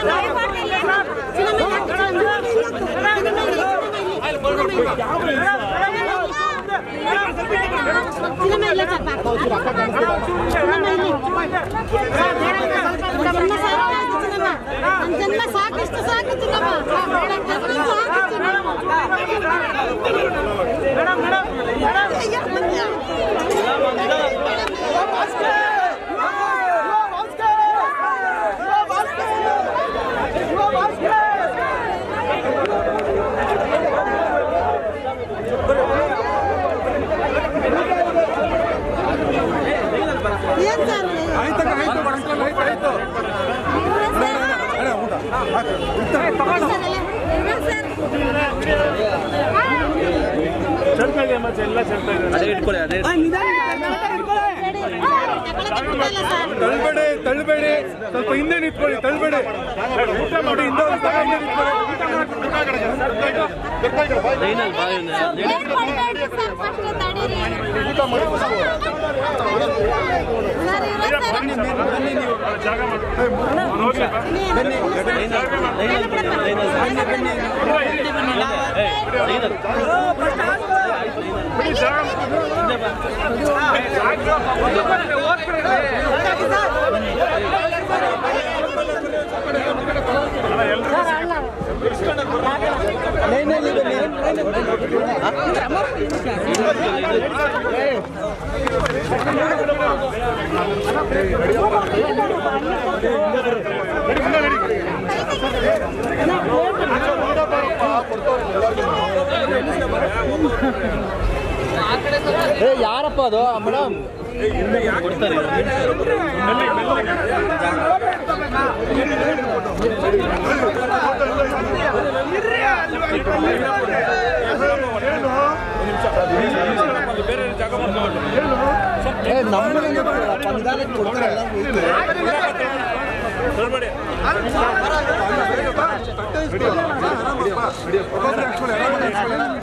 Cinema ಇಲ್ಲ sir cinema ಇಲ್ಲಿ ನಮ್ಮ ಸಾಕಾಯ್ತು ಸಿನಿಮಾ ನಮ್ಮ ಜನ್ಮ ಸಾಕಷ್ಟು ಸಾಕು ಸಿನಿಮಾ ಸಾಕು ಏನ್ ಸರ್ ಆಯ್ತಕ್ಕ ಆಯ್ತು ಅಂಕಲ್ ಆಯ್ತು ಆಯ್ತು ಅಣ್ಣ ಊಟ ಹಾಕು. ಅದೇ ಇಟ್ಕೊಳ್ಳಿ ಅದೇ ತಳ್ಬೇಡಿ ತಳ್ಬೇಡಿ ಸ್ವಲ್ಪ ಹಿಂದೆ ನಿಂತ್ಕೊಳ್ಳಿ ತಳ್ಬೇಡಿ ಊಟ ಮಾಡಿ ಹಿಂದೆ ಒಂದು ಜಾಗ ಹಿಂದೆ ನಿಂತ್ಕೊಳ್ಳಿ ಲೈನಲ್ಲಿ ಬಾ ಇವ್ನು. ಲೈನಲ್ಲಿ ಲೈನಲ್ಲಿ ಏ, ಲೈನಲ್ಲಿ ಏ ಯಾರಪ್ಪ ಅದು ಮೇಡಮ್ ಕೊಡ್ತಾರೆ ಒಬ್ಬೊಬ್ರು ಹಾಕ್ಸ್ಕೊಳ್ಳಿ, ಎಲ್ಲ